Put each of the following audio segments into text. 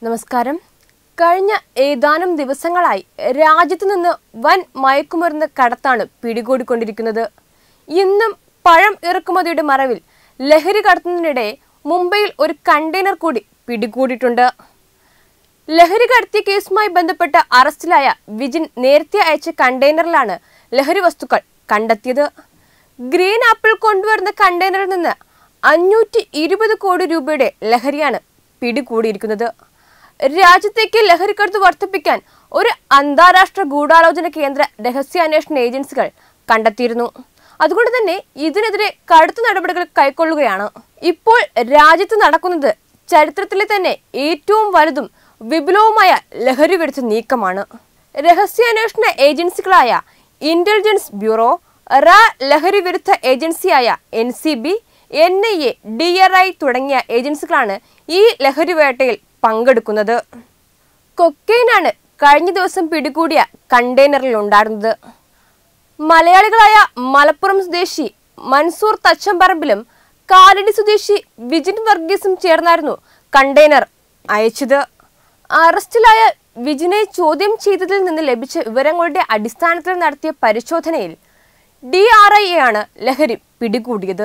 നമസ്കാരം കഴിഞ്ഞ ഏതാനും ദിവസങ്ങളായി രാജ്യത്ത് നിന്ന് വൻ മയക്കുമരുന്ന് കടത്താണ് പിടികൂടിക്കൊണ്ടിരിക്കുന്നത് ഇന്നും പഴം ഇറക്കുമതിയുടെ മറവിൽ ലഹരി കടത്തുന്നതിനിടെ മുംബൈയിൽ ഒരു കണ്ടെയ്നർ കൂടി പിടികൂടിയിട്ടുണ്ട് ലഹരി കടത്തിയ കേസുമായി ബന്ധപ്പെട്ട് അറസ്റ്റിലായ വിജിൻ നേരത്തെ അയച്ച കണ്ടെയ്നറിലാണ് ലഹരി വസ്തുക്കൾ കണ്ടെത്തിയത് ഗ്രീൻ ആപ്പിൾ കൊണ്ടുവരുന്ന കണ്ടെയ്നറിൽ നിന്ന് അഞ്ഞൂറ്റി ഇരുപത് കോടി രൂപയുടെ ലഹരിയാണ് പിടികൂടിയിരിക്കുന്നത് രാജ്യത്തേക്ക് ലഹരിക്കടത്ത് വർദ്ധിപ്പിക്കാൻ ഒരു അന്താരാഷ്ട്ര ഗൂഢാലോചന കേന്ദ്ര രഹസ്യാന്വേഷണ ഏജൻസികൾ കണ്ടെത്തിയിരുന്നു അതുകൊണ്ട് തന്നെ ഇതിനെതിരെ കടുത്ത നടപടികൾ കൈക്കൊള്ളുകയാണ് ഇപ്പോൾ രാജ്യത്ത് നടക്കുന്നത് ചരിത്രത്തിലെ തന്നെ ഏറ്റവും വലുതും വിപുലവുമായ ലഹരി വിരുദ്ധ നീക്കമാണ് രഹസ്യാന്വേഷണ ഏജൻസികളായ ഇന്റലിജൻസ് ബ്യൂറോ റ ലഹരി വിരുദ്ധ ഏജൻസിയായ N C B N I A D R I തുടങ്ങിയ ഏജൻസികളാണ് ഈ ലഹരി വേട്ടയിൽ പങ്കെടുക്കുന്നത് കൊക്കൈനാണ് കഴിഞ്ഞ ദിവസം പിടികൂടിയ കണ്ടെയ്നറിൽ ഉണ്ടായിരുന്നത് മലയാളികളായ മലപ്പുറം സ്വദേശി മൻസൂർ തച്ചമ്പറമ്പിലും കാലടി സ്വദേശി വിജിൻ വർഗീസും ചേർന്നായിരുന്നു കണ്ടെയ്നർ അയച്ചത് അറസ്റ്റിലായ വിജിനെ ചോദ്യം ചെയ്തതിൽ നിന്ന് ലഭിച്ച വിവരങ്ങളുടെ അടിസ്ഥാനത്തിൽ നടത്തിയ പരിശോധനയിൽ ഡി ആർ ഐ ആണ് ലഹരി പിടികൂടിയത്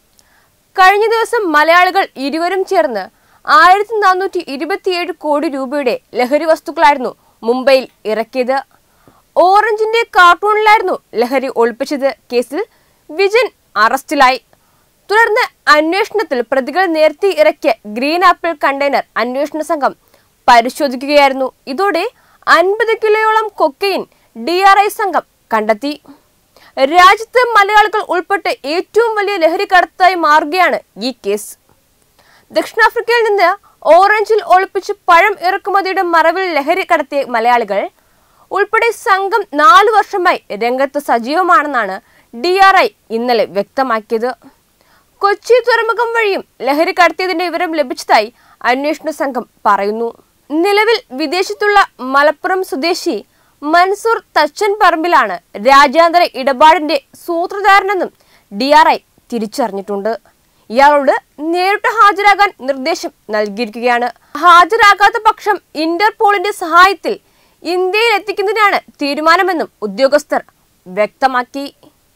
കഴിഞ്ഞ ദിവസം മലയാളികൾ ഇരുവരും ചേർന്ന് ആയിരത്തി നാനൂറ്റി ഇരുപത്തിയേഴ് കോടി രൂപയുടെ ലഹരി വസ്തുക്കളായിരുന്നു മുംബൈയിൽ ഇറക്കിയത് ഓറഞ്ചിന്റെ കാർട്ടൂണിലായിരുന്നു ലഹരി ഒളിപ്പിച്ചത് കേസിൽ വിജൻ അറസ്റ്റിലായി തുടർന്ന് അന്വേഷണത്തിൽ പ്രതികൾ നേരത്തെ ഇറക്കിയ ഗ്രീൻ ആപ്പിൾ കണ്ടെയ്നർ അന്വേഷണ സംഘം പരിശോധിക്കുകയായിരുന്നു ഇതോടെ അൻപത് കിലോയോളം കൊക്കൈൻ ഡി ആർ ഐ സംഘം കണ്ടെത്തി രാജ്യത്ത് മലയാളികൾ ഉൾപ്പെട്ട് ഏറ്റവും വലിയ ലഹരി കടത്തായി മാറുകയാണ് ഈ കേസ് ദക്ഷിണാഫ്രിക്കയിൽ നിന്ന് ഓറഞ്ചിൽ ഒളിപ്പിച്ച് പഴം ഇറക്കുമതിയുടെ മറവിൽ ലഹരി കടത്തിയ മലയാളികൾ ഉൾപ്പെടെ സംഘം നാലു വർഷമായി രംഗത്ത് സജീവമാണെന്നാണ് ഡി ആർ ഐ ഇന്നലെ വ്യക്തമാക്കിയത് കൊച്ചി തുറമുഖം വഴിയും ലഹരി കടത്തിയതിന്റെ വിവരം ലഭിച്ചതായി അന്വേഷണ സംഘം പറയുന്നു നിലവിൽ വിദേശത്തുള്ള മലപ്പുറം സ്വദേശി മൻസൂർ തച്ചൻ പറമ്പിലാണ് രാജ്യാന്തര ഇടപാടിന്റെ സൂത്രധാരനെന്നും ഡി ആർ ഐ തിരിച്ചറിഞ്ഞിട്ടുണ്ട് ഇയാളോട് നേരിട്ട് ഹാജരാകാൻ നിർദ്ദേശം നൽകിയിരിക്കുകയാണ് ഹാജരാകാത്ത പക്ഷം ഇന്റർപോളിന്റെ സഹായത്തിൽ ഇന്ത്യയിൽ എത്തിക്കുന്നതിനാണ് തീരുമാനമെന്നും ഉദ്യോഗസ്ഥർ വ്യക്തമാക്കി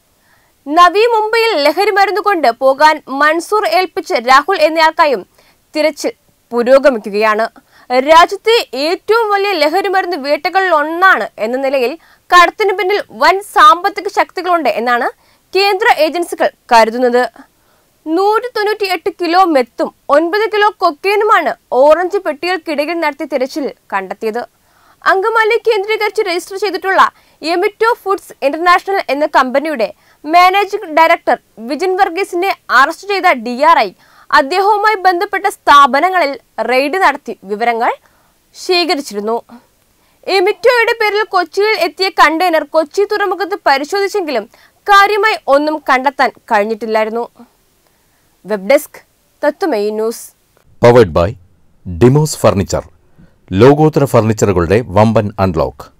നവി മുംബൈയിൽ ലഹരി മരുന്ന് കൊണ്ട് പോകാൻ മൻസൂർ ഏൽപ്പിച്ച് രാഹുൽ എന്നയാൾക്കായും തിരച്ചിൽ പുരോഗമിക്കുകയാണ് രാജ്യത്തെ ഏറ്റവും വലിയ ലഹരി മരുന്ന് വേട്ടകളിൽ ഒന്നാണ് എന്ന നിലയിൽ കടത്തിനു പിന്നിൽ വൻ സാമ്പത്തിക ശക്തികളുണ്ട് എന്നാണ് കേന്ദ്ര ഏജൻസികൾ കരുതുന്നത് നൂറ്റി തൊണ്ണൂറ്റി എട്ട് കിലോ മെത്തും ഒൻപത് കിലോ കൊക്കൈനുമാണ് ഓറഞ്ച് പെട്ടികൾക്കിടയിൽ നടത്തിയ തിരച്ചിൽ കണ്ടെത്തിയത് അങ്കമാലി കേന്ദ്രീകരിച്ച് രജിസ്റ്റർ ചെയ്തിട്ടുള്ള എമിറ്റോ ഫുഡ്സ് ഇന്റർനാഷണൽ എന്ന കമ്പനിയുടെ മാനേജിംഗ് ഡയറക്ടർ വിജിൻ വർഗീസിനെ അറസ്റ്റ് ചെയ്ത ഡി ആർ ഐ അദ്ദേഹവുമായി ബന്ധപ്പെട്ട സ്ഥാപനങ്ങളിൽ റെയ്ഡ് നടത്തി വിവരങ്ങൾ ശേഖരിച്ചിരുന്നു എമിറ്റോയുടെ പേരിൽ കൊച്ചിയിൽ എത്തിയ കണ്ടെയ്നർ കൊച്ചി തുറമുഖത്ത് പരിശോധിച്ചെങ്കിലും കാര്യമായി ഒന്നും കണ്ടെത്താൻ കഴിഞ്ഞിട്ടില്ലായിരുന്നു web desk Tatwamayi news powered by Demos furniture ലോകോത്തര ഫർണിച്ചറുകളുടെ വമ്പൻ അൺലോക്ക്